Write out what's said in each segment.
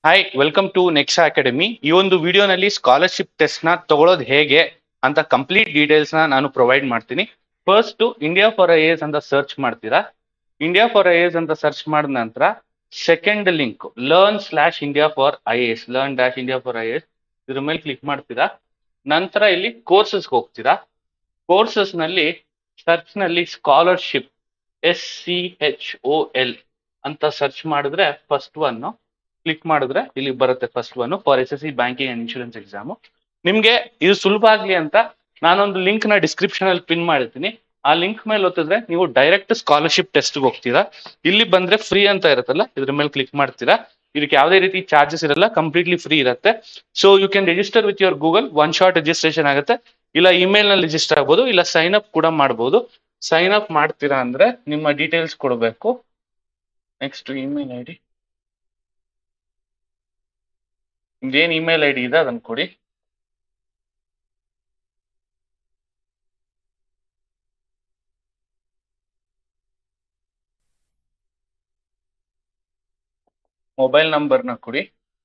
hi welcome to Nexa academy ಈ ಒಂದು ವಿಡಿಯೋನಲ್ಲಿ ಸ್ಕಾಲರ್ಶಿಪ್ ಟೆಸ್ಟ್ ನ ತಗೊಳ್ಳೋದು ಹೇಗೆ ಅಂತ ಕಂಪ್ಲೀಟ್ ಡೀಟೇಲ್ಸ್ ನ ನಾನು ಪ್ರೊವೈಡ್ ಮಾಡ್ತೀನಿ first India for I S ಅಂತ ಸರ್ಚ್ ಮಾಡ್ತೀರಾ ಇಂಡಿಯಾ ಫಾರ್ ಐ ಎಸ್ ಅಂತ ಸರ್ಚ್ ಮಾಡಿದ ನಂತರ second link learn slash India for I S learn dash India for I S ಇದ್ರ ಮೇಲೆ ಕ್ಲಿಕ್ ಮಾಡ್ತೀರಾ ನಂತರ ಇಲ್ಲಿ ಕೋರ್ಸಸ್ ಹೋಗ್ತೀರಾ ಕೋರ್ಸಸ್ ನಲ್ಲಿ ಸರ್ಚ್ ನಲ್ಲಿ scholarship S C H O L ಅಂತ ಸರ್ಚ್ ಮಾಡಿದ್ರೆ ಫಸ್ಟ್ ಒನ್ ಕ್ಲಿಕ್ ಮಾಡಿದ್ರೆ ಇಲ್ಲಿ ಬರುತ್ತೆ first one for S S C banking and insurance exam ನಿಮ್ಗೆ ಇದು ಸುಲಭ ಆಗ್ಲಿ ಅಂತ ನಾನೊಂದು ಲಿಂಕ್ ನ ಡಿಸ್ಕ್ರಿಪ್ಷನ್ ಅಲ್ಲಿ ಪಿನ್ ಮಾಡಿರ್ತೀನಿ ಆ ಲಿಂಕ್ ಮೇಲೆ ಒತ್ತಿದ್ರೆ ನೀವು ಡೈರೆಕ್ಟ್ ಸ್ಕಾಲರ್ಶಿಪ್ ಟೆಸ್ಟ್ ಹೋಗ್ತೀರಾ ಇಲ್ಲಿ ಬಂದ್ರೆ ಫ್ರೀ ಅಂತ ಇರುತ್ತಲ್ಲ ಇದ್ರ ಮೇಲೆ ಕ್ಲಿಕ್ ಮಾಡ್ತೀರಾ ಇದಕ್ಕೆ ಯಾವುದೇ ರೀತಿ ಚಾರ್ಜಸ್ ಇರಲ್ಲ ಕಂಪ್ಲೀಟ್ಲಿ ಫ್ರೀ ಇರುತ್ತೆ so you can register with your Google one short registration ಆಗುತ್ತೆ ಇಲ್ಲ ಇಮೇಲ್ ನಲ್ಲಿ ರಿಜಿಸ್ಟರ್ ಆಗ್ಬೋದು ಇಲ್ಲ ಸೈನ್ ಅಪ್ ಕೂಡ ಮಾಡ್ಬೋದು ಸೈನ್ ಅಪ್ ಮಾಡ್ತೀರಾ ಅಂದ್ರೆ ನಿಮ್ಮ ಡೀಟೇಲ್ಸ್ ಕೊಡಬೇಕು ನೆಕ್ಸ್ಟ್ ಇಮೇಲ್ ಐ ಡಿ ನಿಮ್ದೇನ್ ಇಮೇಲ್ ಐ ಡಿ ಇದೆ ಅದನ್ನ ಕೊಡಿ ಮೊಬೈಲ್ ನಂಬರ್ನ ಕೊಡಿ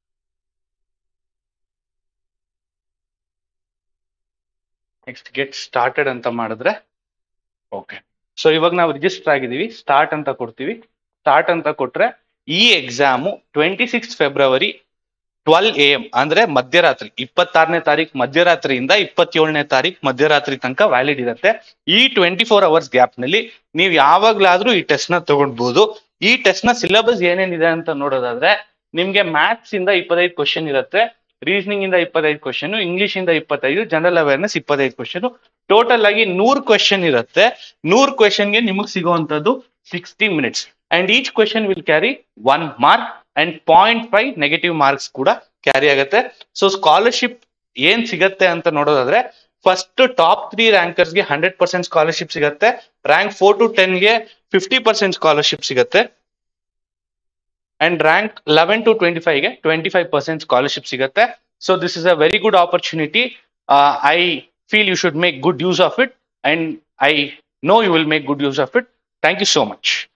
ನೆಕ್ಸ್ಟ್ ಗೆಟ್ ಸ್ಟಾರ್ಟೆಡ್ ಅಂತ ಮಾಡಿದ್ರೆ ಓಕೆ ಸೊ ಇವಾಗ ನಾವು ರಿಜಿಸ್ಟರ್ ಆಗಿದ್ದೀವಿ ಸ್ಟಾರ್ಟ್ ಅಂತ ಕೊಡ್ತೀವಿ ಸ್ಟಾರ್ಟ್ ಅಂತ ಕೊಟ್ರೆ ಈ exam twenty six February twelve A M ಅಂದ್ರೆ ಮಧ್ಯರಾತ್ರಿ ಇಪ್ಪತ್ತಾರನೇ ತಾರೀಕು ಮಧ್ಯರಾತ್ರಿಯಿಂದ ಇಪ್ಪತ್ತೇಳನೇ ತಾರೀಕು ಮಧ್ಯರಾತ್ರಿ ತನಕ ವ್ಯಾಲಿಡ್ ಇರುತ್ತೆ ಈ ಟ್ವೆಂಟಿ ಫೋರ್ ಅವರ್ಸ್ ಗ್ಯಾಪ್ ನಲ್ಲಿ ನೀವು ಯಾವಾಗ್ಲಾದ್ರೂ ಈ ಟೆಸ್ಟ್ ನ ತಗೊಳ್ಬಹುದು ಈ ಟೆಸ್ಟ್ ನ ಸಿಲೆಬಸ್ ಏನೇನಿದೆ ಅಂತ ನೋಡೋದಾದ್ರೆ ನಿಮ್ಗೆ ಮ್ಯಾಥ್ಸ್ ಇಂದ ಇಪ್ಪತ್ತೈದು ಕ್ವಶನ್ ಇರುತ್ತೆ ರೀಸನಿಂಗ್ ಇಂದ ಇಪ್ಪತ್ತೈದು ಕ್ವಶನ್ ಇಂಗ್ಲಿಷ್ ಇಂದ ಇಪ್ಪತ್ತೈದು ಜನರಲ್ ಅವೇರ್ನೆಸ್ ಇಪ್ಪತ್ತೈದು ಕ್ವಶನ್ ಟೋಟಲ್ ಆಗಿ ನೂರ್ ಕ್ವಶನ್ ಇರುತ್ತೆ ನೂರ್ ಕ್ವಶನ್ಗೆ ನಿಮಗೆ ಸಿಗುವಂತದ್ದು sixty minutes and each question will carry one mark and point five negative marks ಕೂಡ ಕ್ಯಾರಿ ಆಗುತ್ತೆ ಸೊ ಸ್ಕಾಲರ್ಶಿಪ್ ಏನ್ ಸಿಗತ್ತೆ ಅಂತ ನೋಡೋದಾದ್ರೆ ಫಸ್ಟ್ ಟಾಪ್ ತ್ರೀ ರ್ಯಾಂಕರ್ಸ್ ಗೆ ಹಂಡ್ರೆಡ್ ಪರ್ಸೆಂಟ್ ಸ್ಕಾಲರ್ಶಿಪ್ ಸಿಗತ್ತೆ ರ್ಯಾಂಕ್ ಫೋರ್ ಟು ಟೆನ್ ಗೆ ಫಿಫ್ಟಿ ಪರ್ಸೆಂಟ್ ಸ್ಕಾಲರ್ಶಿಪ್ ಸಿಗತ್ತೆ and rank eleven to twenty five ಗೆ ಟ್ವೆಂಟಿ ಫೈವ್ ಪರ್ಸೆಂಟ್ ಸ್ಕಾಲರ್ಶಿಪ್ ಸಿಗುತ್ತೆ so this is a very good opportunity I feel you should make good use of it and I know you will make good use of it thank you so much